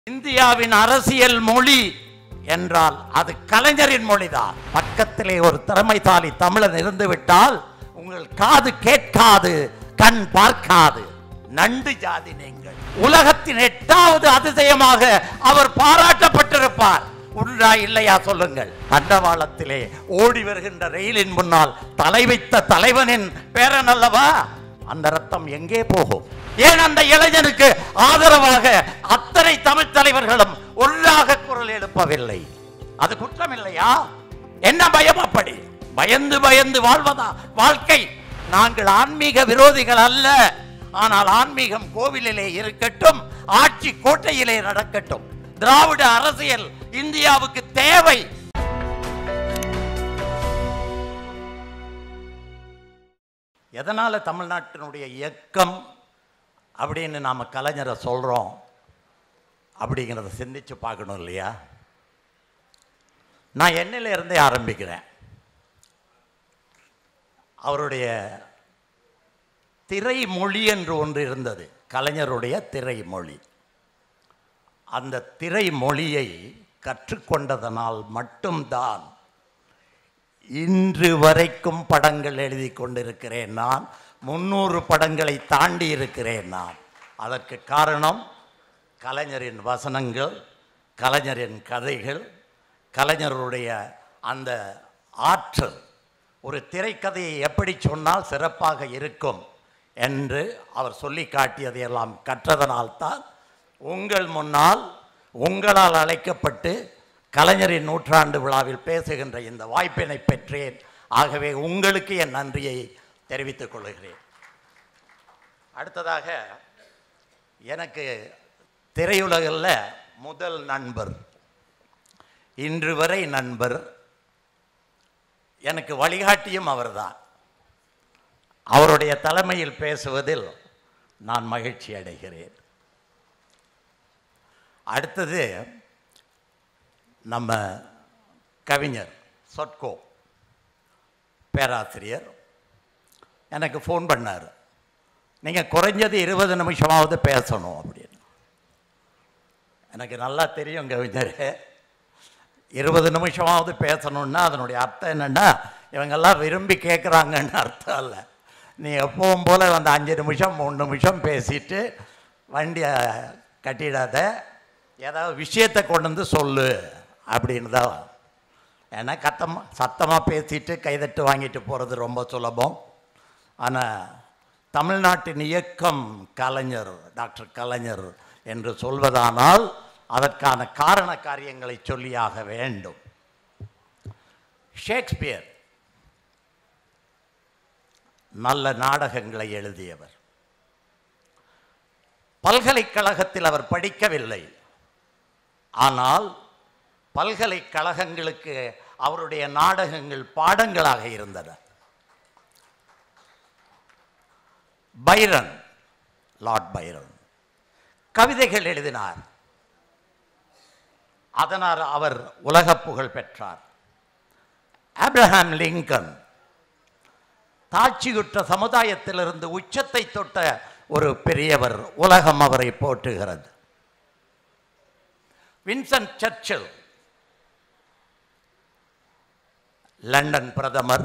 இந்தியாவின் அரசியல் மொழி என்றால் அது கலைஞரின் மொழிதான் பக்கத்திலே ஒரு திறமைசாலி தமிழன் இருந்து விட்டால் உங்கள் காது கேட்காது கண் பார்க்காது நண்டு ஜாதி நீங்கள் உலகத்தின் எட்டாவது அதிசயமாக அவர் பாராட்டப்பட்டிருப்பார் உண்டா இல்லையா சொல்லுங்கள் தண்டவாளத்திலே ஓடி வருகின்ற ரயிலின் முன்னால் தலை வைத்த தலைவனின் பேரன் அல்லவா அந்த ரத்தம் எங்கே போகும் ஏன் அந்த இளைஞனுக்கு ஆதரவாக அத்தனை தமிழ் தலைவர்களும் ஒன்றாக குரல் எழுப்பவில்லை அது குற்றம் இல்லையா என்ன பயம் அப்படி பயந்து பயந்து வாழ்வதா வாழ்க்கை நாங்கள் ஆன்மீக விரோதிகள் அல்ல ஆனால் ஆன்மீகம் கோவிலிலே இருக்கட்டும் ஆட்சி கோட்டையிலே நடக்கட்டும் திராவிட அரசியல் இந்தியாவுக்கு தேவை எதனால தமிழ்நாட்டினுடைய இயக்கம் அப்படின்னு நாம கலைஞரை சொல்றோம் அப்படிங்கிறத சிந்திச்சு பார்க்கணும் இல்லையா நான் என்னில இருந்தே ஆரம்பிக்கிறேன் அவருடைய திரைமொழி என்று ஒன்று இருந்தது கலைஞருடைய திரைமொழி அந்த திரைமொழியை கற்றுக்கொண்டதனால் மட்டும்தான் இன்று வரைக்கும் படங்கள் எழுதி கொண்டிருக்கிறேன் நான் முன்னூறு படங்களை தாண்டி இருக்கிறேன் நான் அதற்கு காரணம் கலைஞரின் வசனங்கள் கலைஞரின் கதைகள் கலைஞருடைய அந்த ஆற்றல் ஒரு திரைக்கதையை எப்படி சொன்னால் சிறப்பாக இருக்கும் என்று அவர் சொல்லி காட்டியதையெல்லாம் கற்றதனால்தான் உங்கள் முன்னால் உங்களால் அழைக்கப்பட்டு கலைஞரின் நூற்றாண்டு விழாவில் பேசுகின்ற இந்த வாய்ப்பினை பெற்றேன் ஆகவே உங்களுக்கு என் நன்றியை தெரிவித்துக் கொள்கிறேன் அடுத்ததாக எனக்கு திரையுலகில் முதல் நண்பர் இன்று வரை நண்பர் எனக்கு வழிகாட்டியும் அவர்தான் அவருடைய தலைமையில் பேசுவதில் நான் மகிழ்ச்சி அடைகிறேன் அடுத்தது நம்ம கவிஞர் சொட்கோ பேராசிரியர் எனக்கு ஃபோன் பண்ணார் நீங்கள் குறைஞ்சது இருபது நிமிஷமாவது பேசணும் அப்படின்னு எனக்கு நல்லா தெரியும் கவிஞர் இருபது நிமிஷமாவது பேசணுன்னா அதனுடைய அர்த்தம் என்னென்னா இவங்கெல்லாம் விரும்பி கேட்குறாங்கன்னு அர்த்தம் இல்லை நீ எப்பவும் போல் வந்து அஞ்சு நிமிஷம் மூணு நிமிஷம் பேசிட்டு வண்டியை கட்டிடாத ஏதாவது விஷயத்தை கொண்டு வந்து சொல்லு அப்படின்னு தான் ஏன்னா கத்தமாக சத்தமாக பேசிட்டு கைதட்டு வாங்கிட்டு போகிறது ரொம்ப சுலபம் ஆனால் தமிழ்நாட்டின் இயக்கம் கலைஞர் டாக்டர் கலைஞர் என்று சொல்வதானால் அதற்கான காரண காரியங்களை சொல்லியாக வேண்டும் ஷேக்ஸ்பியர் நல்ல நாடகங்களை எழுதியவர் பல்கலைக்கழகத்தில் அவர் படிக்கவில்லை ஆனால் பல்கலைக்கழகங்களுக்கு அவருடைய நாடகங்கள் பாடங்களாக இருந்தன பைரன் லார்ட் பைரன் கவிதைகள் எழுதினார் அதனால் அவர் உலக புகழ் பெற்றார் ஆப்ரஹாம் லிங்கன் தாட்சியுற்ற சமுதாயத்திலிருந்து உச்சத்தை தொட்ட ஒரு பெரியவர் உலகம் அவரை போற்றுகிறது வின்சென்ட் சர்ச்சில் லண்டன் பிரதமர்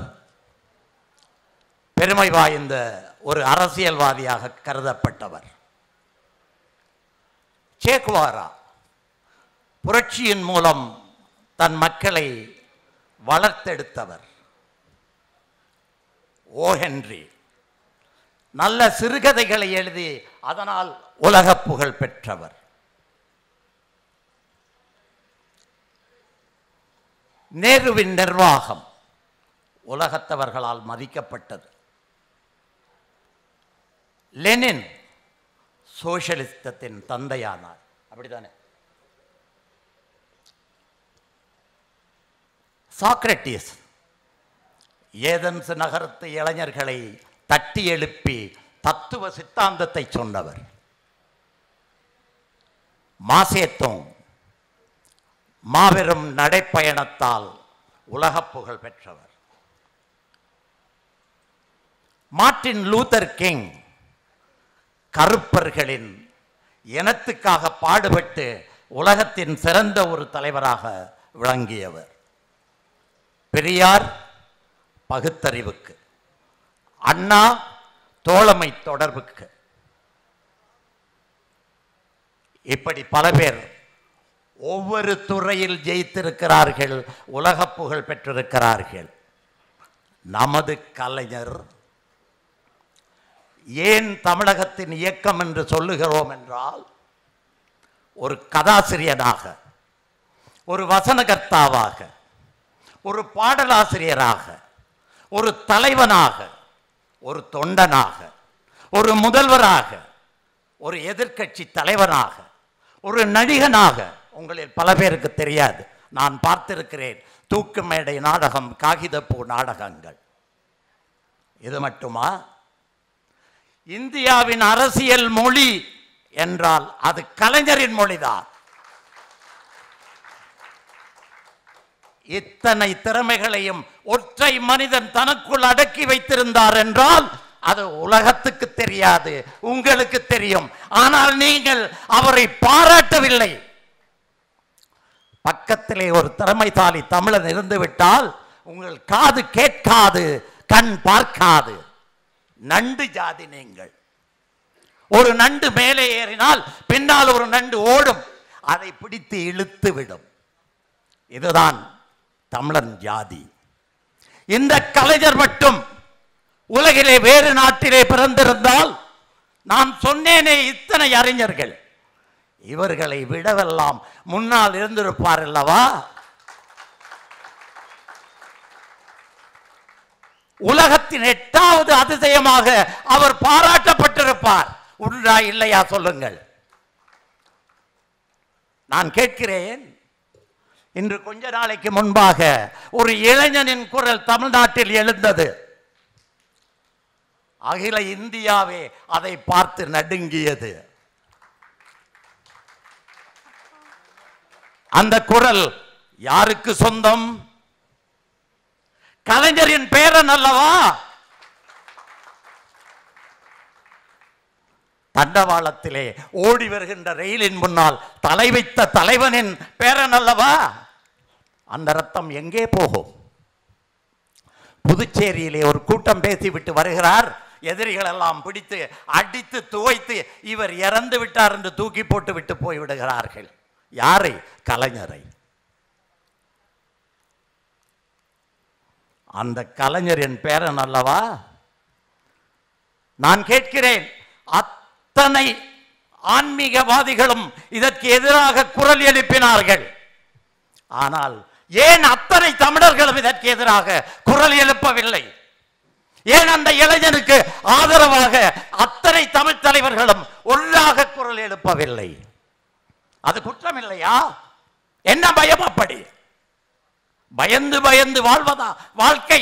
பெருமை வாய்ந்த ஒரு அரசியல்வாதியாக கருதப்பட்டவர் சேக்வாரா புரட்சியின் மூலம் தன் மக்களை வளர்த்தெடுத்தவர் ஓ ஹென்றி நல்ல சிறுகதைகளை எழுதி அதனால் உலக புகழ் பெற்றவர் நேருவின் நிர்வாகம் உலகத்தவர்களால் மதிக்கப்பட்டது லெனின் சோசியலிசத்தின் தந்தையானார் அப்படிதானே சாக்ரட்டிஸ் ஏதென்ஸ் நகரத்து இளைஞர்களை தட்டி எழுப்பி தத்துவ சித்தாந்தத்தை சொன்னவர் மாசேத்தோங் மாபெரும் நடைப்பயணத்தால் உலகப் புகழ் பெற்றவர் மார்ட்டின் லூதர் கிங் கருப்பர்களின் இனத்துக்காக பாடுபட்டு உலகத்தின் சிறந்த ஒரு தலைவராக விளங்கியவர் பெரியார் பகுத்தறிவுக்கு அண்ணா தோழமை தொடர்புக்கு இப்படி பல பேர் ஒவ்வொரு துறையில் ஜெயித்திருக்கிறார்கள் உலக புகழ் பெற்றிருக்கிறார்கள் நமது கலைஞர் ஏன் தமிழகத்தின் இயக்கம் என்று சொல்லுகிறோம் என்றால் ஒரு கதாசிரியனாக ஒரு வசனகர்த்தாவாக ஒரு பாடலாசிரியராக ஒரு தலைவனாக ஒரு தொண்டனாக ஒரு முதல்வராக ஒரு எதிர்க்கட்சி தலைவனாக ஒரு நடிகனாக உங்களில் பல பேருக்கு தெரியாது நான் பார்த்திருக்கிறேன் தூக்கு மேடை நாடகம் காகிதப்பூ நாடகங்கள் இது மட்டுமா இந்தியாவின் அரசியல் மொழி என்றால் அது கலைஞரின் மொழிதான் இத்தனை திறமைகளையும் ஒற்றை மனிதன் தனக்குள் அடக்கி வைத்திருந்தார் என்றால் அது உலகத்துக்கு தெரியாது உங்களுக்கு தெரியும் ஆனால் நீங்கள் அவரை பாராட்டவில்லை பக்கத்திலே ஒரு திறமைசாலி தமிழன் இருந்து விட்டால் உங்கள் காது கேட்காது கண் பார்க்காது நண்டு ஜாதி நீங்கள் ஒரு நண்டு மேலே ஏறினால் பின்னால் ஒரு நண்டு ஓடும் அதை பிடித்து இழுத்து விடும் இதுதான் தமிழன் ஜாதி இந்த கலைஞர் மட்டும் உலகிலே வேறு நாட்டிலே பிறந்திருந்தால் நான் சொன்னேனே இத்தனை அறிஞர்கள் இவர்களை விடவெல்லாம் முன்னால் இருந்திருப்பார் அல்லவா உலகத்தின் எட்டாவது அதிசயமாக அவர் பாராட்டப்பட்டிருப்பார் உண்டா இல்லையா சொல்லுங்கள் நான் கேட்கிறேன் இன்று கொஞ்ச நாளைக்கு முன்பாக ஒரு இளைஞனின் குரல் தமிழ்நாட்டில் எழுந்தது அகில இந்தியாவே அதை பார்த்து நடுங்கியது அந்த குரல் யாருக்கு சொந்தம் கலைஞரின் பேரன் அல்லவா தண்டவாளத்திலே ஓடி வருகின்ற ரயிலின் முன்னால் தலை வைத்த தலைவனின் பேரன் அல்லவா அந்த ரத்தம் எங்கே போகும் புதுச்சேரியிலே ஒரு கூட்டம் பேசிவிட்டு வருகிறார் எதிரிகள் எல்லாம் பிடித்து அடித்து துவைத்து இவர் இறந்து விட்டார் என்று தூக்கி போட்டு விட்டு போய் விடுகிறார்கள் யாரை கலைஞரை அந்த கலைஞரின் பேரன் அல்லவா நான் கேட்கிறேன் அத்தனை ஆன்மீகவாதிகளும் இதற்கு எதிராக குரல் எழுப்பினார்கள் ஆனால் ஏன் அத்தனை தமிழர்களும் இதற்கு எதிராக குரல் எழுப்பவில்லை ஏன் அந்த இளைஞனுக்கு ஆதரவாக அத்தனை தமிழ் தலைவர்களும் ஒன்றாக குரல் எழுப்பவில்லை அது குற்றம் இல்லையா என்ன பயம் அப்படி பயந்து பயந்து வாழ்வதா வாழ்க்கை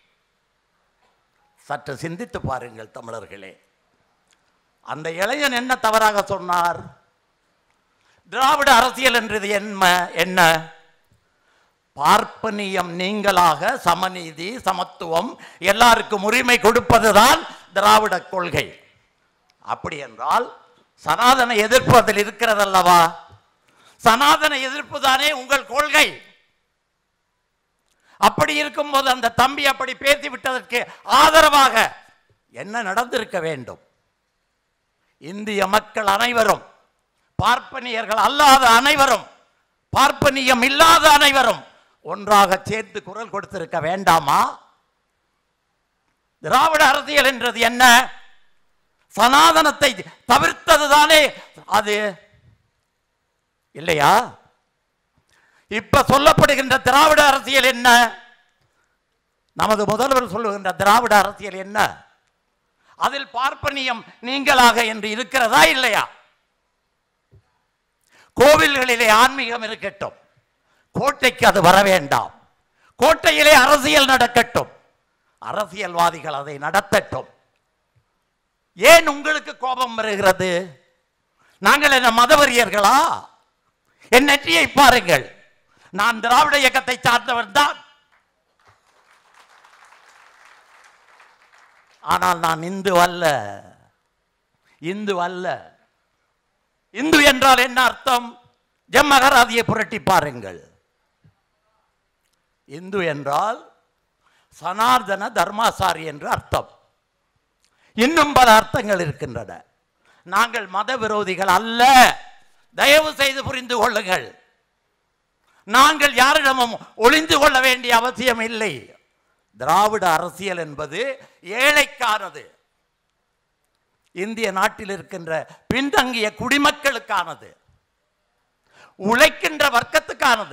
சற்று சிந்தித்து பாருங்கள் தமிழர்களே அந்த இளைஞன் என்ன தவறாக சொன்னார் திராவிட அரசியல் என்றது என்ன என்ன பார்ப்பனியம் நீங்களாக சமநீதி சமத்துவம் எல்லாருக்கும் உரிமை கொடுப்பதுதான் திராவிட கொள்கை அப்படி என்றால் சனாதன எதிர்ப்பு அதில் இருக்கிறதல்லவா சனாதன எதிர்ப்பு தானே உங்கள் கொள்கை அப்படி இருக்கும்போது அந்த தம்பி அப்படி பேசி விட்டதற்கு ஆதரவாக என்ன நடந்திருக்க வேண்டும் இந்திய மக்கள் அனைவரும் பார்ப்பனியர்கள் அல்லாத அனைவரும் பார்ப்பனியம் இல்லாத அனைவரும் ஒன்றாக சேர்த்து குரல் கொடுத்திருக்க வேண்டாமா திராவிட அரசியல் என்றது என்ன சனாதனத்தை தவிர்த்ததுதானே அது இல்லையா இப்ப சொல்லப்படுகின்ற திராவிட அரசியல் என்ன நமது முதல்வர் சொல்லுகின்ற திராவிட அரசியல் என்ன அதில் பார்ப்பனியம் நீங்களாக என்று இருக்கிறதா இல்லையா கோவில்களிலே ஆன்மீகம் இருக்கட்டும் கோட்டைக்கு அது வர வேண்டாம் கோட்டையிலே அரசியல் நடக்கட்டும் அரசியல்வாதிகள் அதை நடத்தட்டும் ஏன் உங்களுக்கு கோபம் வருகிறது நாங்கள் என்ன மதவரியர்களா என் நெற்றியை பாருங்கள் நான் திராவிட இயக்கத்தை சார்ந்தவன் தான் ஆனால் நான் இந்து அல்ல இந்து அல்ல இந்து என்றால் என்ன அர்த்தம் ஜம்மகராதியை புரட்டி பாருங்கள் இந்து என்றால் சனார்தன தர்மாசாரி என்று அர்த்தம் இன்னும் பல அர்த்தங்கள் இருக்கின்றன நாங்கள் மத விரோதிகள் அல்ல தயவு செய்து புரிந்து கொள்ளுங்கள் நாங்கள் யாரிடமும் ஒளிந்து கொள்ள வேண்டிய அவசியம் இல்லை திராவிட அரசியல் என்பது ஏழைக்கானது இந்திய நாட்டில் இருக்கின்ற பின்தங்கிய குடிமக்களுக்கானது உழைக்கின்ற வர்க்கத்துக்கானது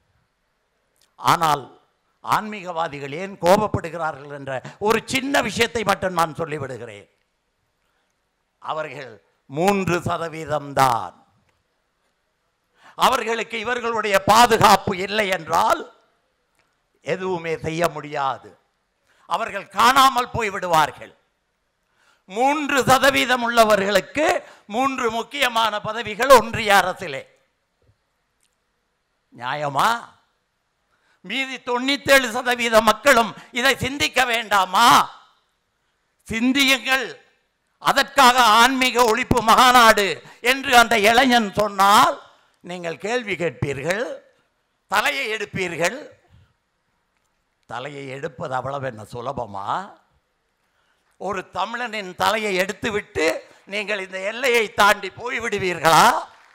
ஆனால் ஆன்மீகவாதிகள் ஏன் கோபப்படுகிறார்கள் என்ற ஒரு சின்ன விஷயத்தை மட்டும் நான் சொல்லிவிடுகிறேன் அவர்கள் மூன்று சதவீதம் தான் அவர்களுக்கு இவர்களுடைய பாதுகாப்பு இல்லை என்றால் எதுவுமே செய்ய முடியாது அவர்கள் காணாமல் போய் விடுவார்கள் மூன்று சதவீதம் உள்ளவர்களுக்கு மூன்று முக்கியமான பதவிகள் ஒன்றிய அரசிலே நியாயமா மீதி தொண்ணூத்தேழு சதவீத மக்களும் இதை சிந்திக்க வேண்டாமா சிந்தியுங்கள் அதற்காக ஆன்மீக ஒழிப்பு மகாநாடு என்று அந்த இளைஞன் சொன்னால் நீங்கள் கேள்வி கேட்பீர்கள் தலையை எடுப்பீர்கள் தலையை எடுப்பது அவ்வளவு என்ன சுலபமா ஒரு தமிழனின் தலையை எடுத்துவிட்டு நீங்கள் இந்த எல்லையை தாண்டி போய்விடுவீர்களா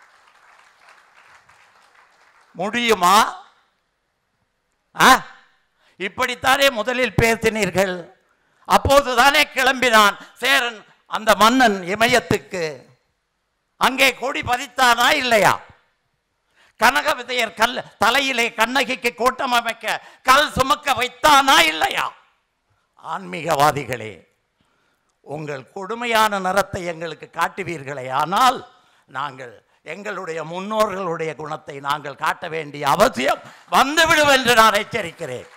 முடியுமா ஆ? இப்படித்தானே முதலில் பேசினீர்கள் அப்போதுதானே கிளம்பினான் சேரன் அந்த மன்னன் இமயத்துக்கு அங்கே கொடி பதித்தானா இல்லையா கனக விதையர் கல் தலையிலே கண்ணகிக்கு கோட்டம் அமைக்க கல் சுமக்க வைத்தானா இல்லையா ஆன்மீகவாதிகளே உங்கள் கொடுமையான நிறத்தை எங்களுக்கு காட்டுவீர்களே ஆனால் நாங்கள் எங்களுடைய முன்னோர்களுடைய குணத்தை நாங்கள் காட்ட வேண்டிய அவசியம் வந்துவிடும் என்று நான் எச்சரிக்கிறேன்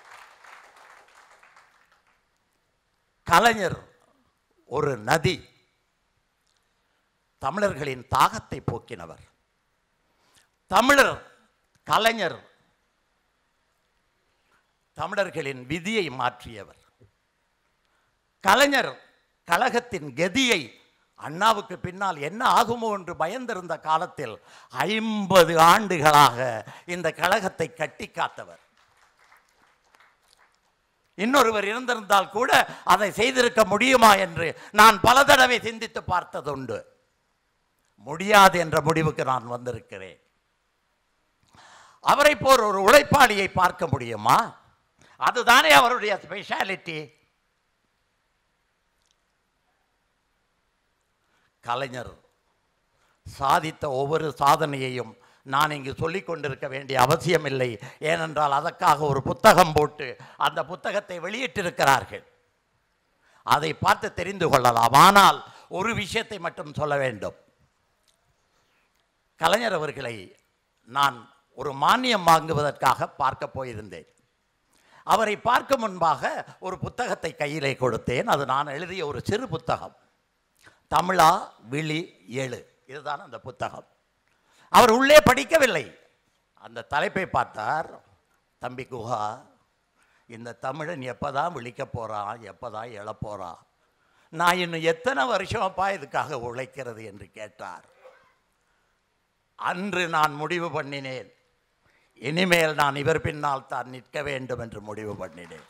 கலைஞர் ஒரு நதி தமிழர்களின் தாகத்தை போக்கினவர் தமிழர் கலைஞர் தமிழர்களின் விதியை மாற்றியவர் கலைஞர் கழகத்தின் கதியை அண்ணாவுக்கு பின்னால் என்ன ஆகுமோ என்று பயந்திருந்த காலத்தில் ஐம்பது ஆண்டுகளாக இந்த கழகத்தை கட்டி காத்தவர் இன்னொருவர் இருந்திருந்தால் கூட அதை செய்திருக்க முடியுமா என்று நான் பல தடவை சிந்தித்து பார்த்ததுண்டு முடியாது என்ற முடிவுக்கு நான் வந்திருக்கிறேன் அவரை போர் ஒரு உழைப்பாளியை பார்க்க முடியுமா அதுதானே அவருடைய ஸ்பெஷாலிட்டி கலைஞர் சாதித்த ஒவ்வொரு சாதனையையும் நான் இங்கு சொல்லிக் கொண்டிருக்க வேண்டிய அவசியமில்லை ஏனென்றால் அதற்காக ஒரு புத்தகம் போட்டு அந்த புத்தகத்தை வெளியிட்டிருக்கிறார்கள் அதை பார்த்து தெரிந்து கொள்ளலாம் ஆனால் ஒரு விஷயத்தை மட்டும் சொல்ல வேண்டும் கலைஞர் அவர்களை நான் ஒரு மானியம் வாங்குவதற்காக பார்க்க போயிருந்தேன் அவரை பார்க்க முன்பாக ஒரு புத்தகத்தை கையிலே கொடுத்தேன் அது நான் எழுதிய ஒரு சிறு புத்தகம் தமிழா விழி எழு இதுதான் அந்த புத்தகம் அவர் உள்ளே படிக்கவில்லை அந்த தலைப்பை பார்த்தார் தம்பி குஹா இந்த தமிழன் எப்பதான் விழிக்க போறான் எப்பதான் எழப் போறான் நான் இன்னும் எத்தனை வருஷமப்பா இதுக்காக உழைக்கிறது என்று கேட்டார் அன்று நான் முடிவு பண்ணினேன் இனிமேல் நான் இவர் பின்னால் தான் நிற்க வேண்டும் என்று முடிவு பண்ணினேன்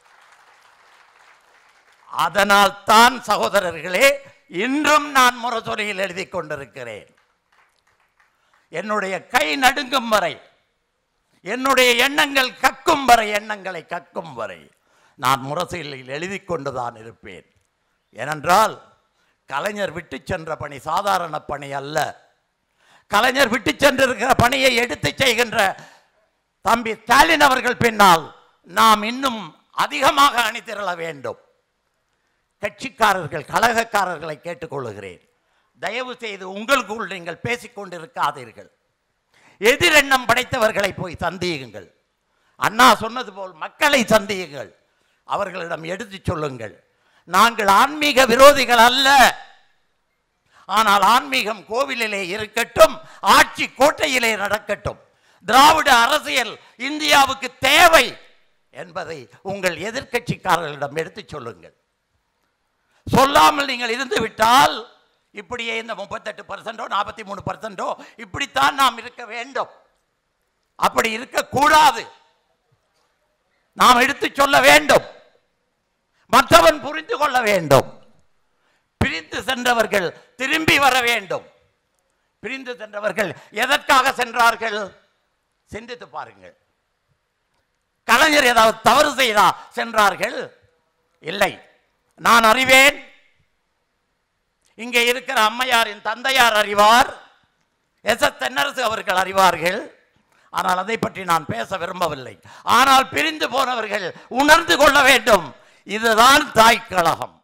அதனால் தான் சகோதரர்களே இன்றும் நான் முரசொலியில் எழுதி கொண்டிருக்கிறேன் என்னுடைய கை நடுங்கும் வரை என்னுடைய எண்ணங்கள் கக்கும் வரை எண்ணங்களை கக்கும் வரை நான் முரசொலியில் எழுதி கொண்டுதான் இருப்பேன் ஏனென்றால் கலைஞர் விட்டு சென்ற பணி சாதாரண பணி அல்ல கலைஞர் விட்டு சென்றிருக்கிற பணியை எடுத்து செய்கின்ற தம்பி ஸ்டாலின் அவர்கள் பின்னால் நாம் இன்னும் அதிகமாக அணிதிரள வேண்டும் கட்சிக்காரர்கள் கழகக்காரர்களை கேட்டுக்கொள்கிறேன் தயவு செய்து உங்களுக்குள் நீங்கள் பேசிக்கொண்டிருக்காதீர்கள் எதிரெண்ணம் படைத்தவர்களை போய் சந்தியுங்கள் அண்ணா சொன்னது போல் மக்களை சந்தியுங்கள் அவர்களிடம் எடுத்துச் சொல்லுங்கள் நாங்கள் ஆன்மீக விரோதிகள் அல்ல ஆனால் ஆன்மீகம் கோவிலிலே இருக்கட்டும் ஆட்சி கோட்டையிலே நடக்கட்டும் திராவிட அரசியல் இந்தியாவுக்கு தேவை என்பதை உங்கள் எதிர்க்கட்சிக்காரர்களிடம் எடுத்துச் சொல்லுங்கள் சொல்லாமல் நீங்கள் இருந்து விட்டால் இப்படியே இந்த முப்பத்தெட்டு பர்சன்டோ நாற்பத்தி மூணு பர்சன்டோ இப்படித்தான் நாம் இருக்க வேண்டும் அப்படி இருக்கக்கூடாது நாம் எடுத்துச் சொல்ல வேண்டும் மற்றவன் புரிந்து கொள்ள வேண்டும் பிரிந்து சென்றவர்கள் திரும்பி வர வேண்டும் பிரிந்து சென்றவர்கள் எதற்காக சென்றார்கள் சிந்தித்து பாருங்கள் கலைஞர் ஏதாவது தவறு செய்தா சென்றார்கள் இல்லை நான் அறிவேன் இங்கே இருக்கிற அம்மையாரின் தந்தையார் அறிவார் எஸ் எஸ் தென்னரசு அவர்கள் அறிவார்கள் ஆனால் அதை பற்றி நான் பேச விரும்பவில்லை ஆனால் பிரிந்து போனவர்கள் உணர்ந்து கொள்ள வேண்டும் இதுதான் தாய் கழகம்